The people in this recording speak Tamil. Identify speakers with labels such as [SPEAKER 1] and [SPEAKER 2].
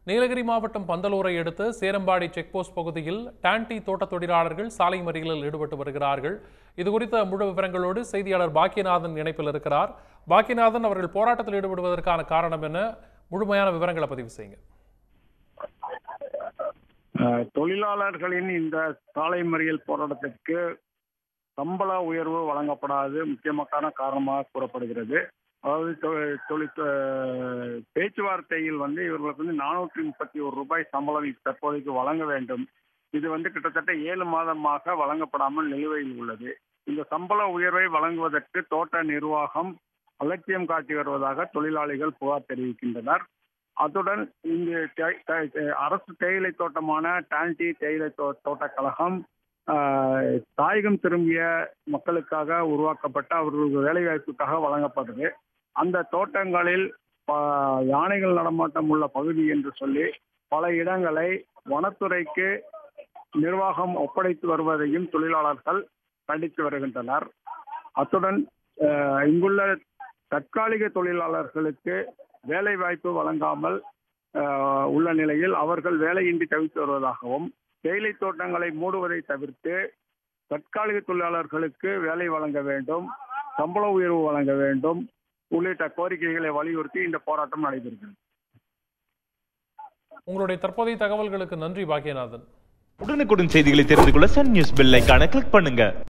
[SPEAKER 1] நீலகிரி மாவட்டம் பந்தலூரை அடுத்து சேரம்பாடி செக்போஸ்ட் பகுதியில் டான்டி தோட்ட தொழிலாளர்கள் சாலை மறியலில் ஈடுபட்டு வருகிறார்கள் இது குறித்த முழு விவரங்களோடு செய்தியாளர் பாக்கியநாதன் இணைப்பில் இருக்கிறார் பாக்கியநாதன் அவர்கள் போராட்டத்தில் ஈடுபடுவதற்கான காரணம் என்ன முழுமையான விவரங்களை பதிவு செய்யுங்க
[SPEAKER 2] அஹ், தொழிலாளர்களின் இந்த சாலை மறியல் போராட்டத்திற்கு சம்பள உயர்வு வழங்கப்படாது முக்கியமான காரணமாக கூறப்படுகிறது அதாவது தொ- தொழில் அஹ், பேச்சுவார்த்தையில் வந்து இவர்களுக்கு வந்து நானூற்றி முப்பத்தி ஒரு ரூபாய் சம்பளம் தற்போதைக்கு வழங்க வேண்டும் இது வந்து கிட்டத்தட்ட ஏழு மாதமாக வழங்கப்படாமல் நிலுவையில் உள்ளது இந்த சம்பள உயர்வை வழங்குவதற்கு தோட்ட நிர்வாகம் அலட்சியம் காட்டி வருவதாக தொழிலாளிகள் புகார் தெரிவிக்கின்றனர் அத்துடன் இங்கு தே- தே- அரசு தேயிலை தோட்டமான டான்டி தேயிலை தோ தோட்டக் கழகம் ஆஹ், தாயகம் திரும்பிய மக்களுக்காக உருவாக்கப்பட்ட அவர்களுக்கு வேலைவாய்ப்புக்காக வழங்கப்பட்டது அந்த தோட்டங்களில் ப- யானைகள் நடமாட்டம் உள்ள பகுதி என்று சொல்லி பல இடங்களை வனத்துறைக்கு நிர்வாகம் ஒப்படைத்து வருவதையும் தொழிலாளர்கள் கண்டித்து வருகின்றனர் அத்துடன் ஆஹ், இங்குள்ள தற்காலிக தொழிலாளர்களுக்கு வேலை வாய்ப்பு வழங்காமல் ஆஹ், உள்ள நிலையில் அவர்கள் வேலையின்றி தவித்து வருவதாகவும் தேயிலை தோட்டங்களை மூடுவதை தவிர்த்து தற்காலிக தொழிலாளர்களுக்கு வேலை வழங்க வேண்டும் சம்பள உயர்வு வழங்க வேண்டும் உள்ளிட்ட கோரிக்கைகளை வலியுறுத்தி இந்த போராட்டம் நடைபெறுகிறது
[SPEAKER 1] உங்களுடைய தற்போதைய தகவல்களுக்கு நன்றி பாக்கியநாதன்
[SPEAKER 3] உடனுக்குடன் செய்திகளை தெரிந்து கொள்ள சன் நியூஸ் பெல் ஐகானை கிளிக் பண்ணுங்க